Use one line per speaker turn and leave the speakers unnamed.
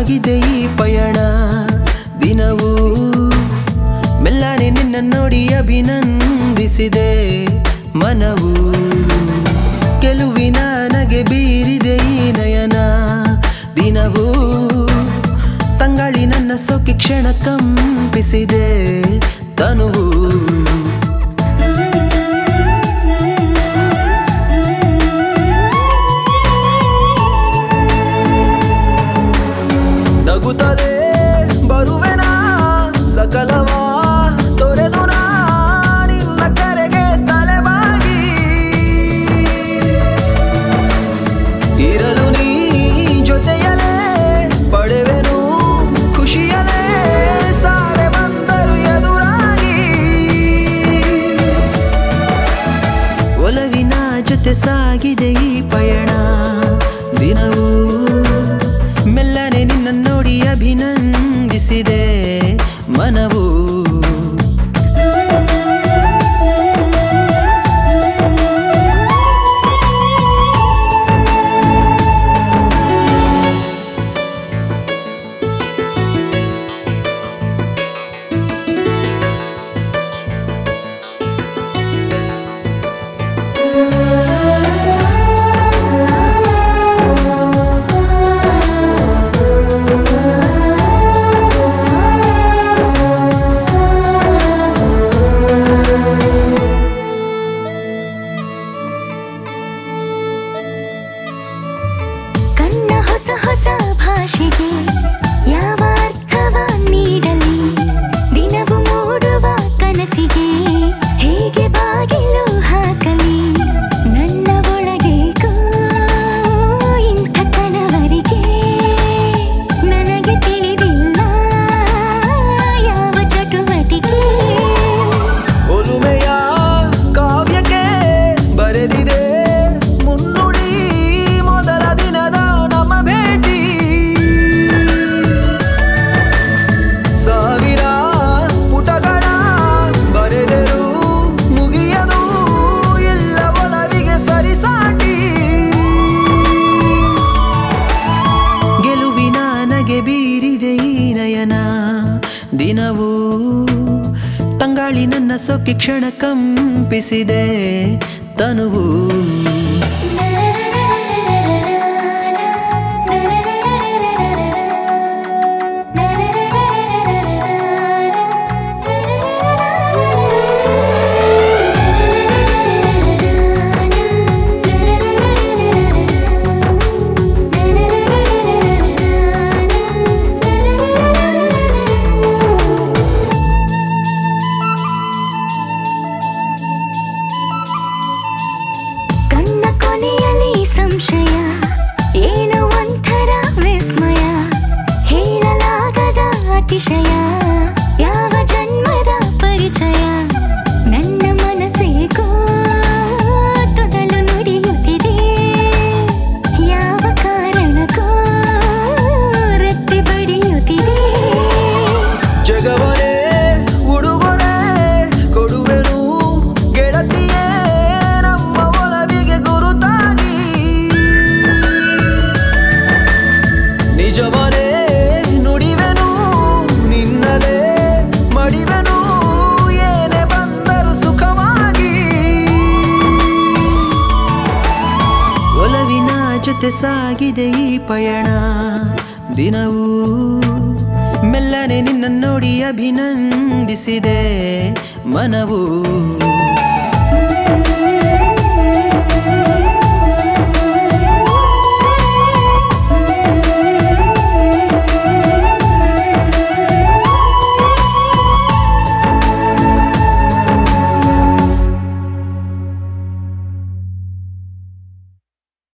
ಸಾಗಿದೆ ಈ ಪಯಣ ದಿನವೂ ಮೆಲ್ಲನೆ ನಿನ್ನ ನೋಡಿ ಅಭಿನಂದಿಸಿದೆ ಮನವು ಗೆಲುವಿನ ನಗೆ ಬೀರಿದೆ ಈ ನಯನ ದಿನವೂ ತಂಗಾಳಿ ನನ್ನ ಸೊಕ್ಕಿ ಕ್ಷಣ ಕಂಪಿಸಿದೆ ತನುವು ನಗುತ್ತಲೇ ಬರುವೆನಾ ಸಕಲವ ತೊರೆದು ನಾ ನಿನ್ನ ಕರೆಗೆ ತಲೆಬಾಗಿ ಇರಲು ನೀ ಜೊತೆಯಲೇ ಪಡೆವೆನು ಖುಷಿಯಲೇ ಸಾವೆ ಬಂದರು ಎದುರಾಗಿ ಒಲವಿನ ಜೊತೆ ಸಾಗಿದೆ ಈ ಪಯಣ ದಿನವೂ ಮೆಲ್ಲನೆ ನಿನ್ನ ನೋಡಿ ಅಭಿನಂದಿಸಿದೆ ಮನವು
ಕಣ್ಣ ಹೊಸ ಹೊಸ ಭಾಷೆಗೆ ಯಾವ ಅರ್ಥವ ನೀಡಲಿ ದಿನವು ಮೂಡುವ ಕನಸಿಗೆ ಹೇಗೆ ಬಾಗಿಲು ಹಾಕಲಿ ನನ್ನ ಒಳಗೇಕೋ ಇಂಥ ಕನವರಿಗೆ ನನಗೆ ತಿಳಿದಿಲ್ಲ ಯಾವ ಚಟುವಟಿಕೆ
ಒಲುಮೆಯ ಕಾವ್ಯಕ್ಕೆ ಬರೆದಿದೆ ಮುನ್ನುಡಿ ಮೊದಲ ದಿನದ ನಮ್ಮ ಭೇಟಿ ಸಾವಿರ ಪುಟಗಳ ಬರೆದರು ಮುಗಿಯದು ಇಲ್ಲ ಒಲವಿಗೆ ಸರಿಸಾಟಿ ಗೆಲುವಿನ ನಗೆ ಬೀರಿದೆ ಈ ನಯನ ದಿನವೂ ತಂಗಾಳಿ ನನ್ನ ಸೊಕ್ಕಿ ಕ್ಷಣ ಕಂಪಿಸಿದೆ ತನುವು
ಕಣ್ಣ ಕೊನೆಯಲ್ಲಿ ಸಂಶಯ ಏನೋ ಒಂಥರ ವಿಸ್ಮಯ ಹೇಳಲಾಗದ ಅತಿಶಯ ಯಾವ ಜನ್ಮದ ಪರಿಚಯ ನನ್ನ ಮನಸ್ಸೇಕೋ ತೊದಲು ನುಡಿಯುತ್ತಿದೆ ಯಾವ ಕಾರಣಕ್ಕೋ ರತ್ತಿ ಬಡಿಯುತ್ತಿದೆ
ಜಗವನೇ ಉಡುಗೊರೆ ಕೊಡುವೆನು ಗೆಳತಿಯೇ ನಮ್ಮ ಒಲವಿಗೆ ಗುರುತಾಗಿ ನಿಜವನೇ ನುಡಿವೆನು ನಿನ್ನಲೇ ಮಡಿವೆನು ಏನೇ ಬಂದರು ಸುಖವಾಗಿ ಒಲವಿನ ಜೊತೆ ಸಾಗಿದೆ ಈ ಪಯಣ ದಿನವೂ ಮೆಲ್ಲನೆ ನಿನ್ನ ನೋಡಿ ಅಭಿನಂದಿಸಿದೆ ಮನವು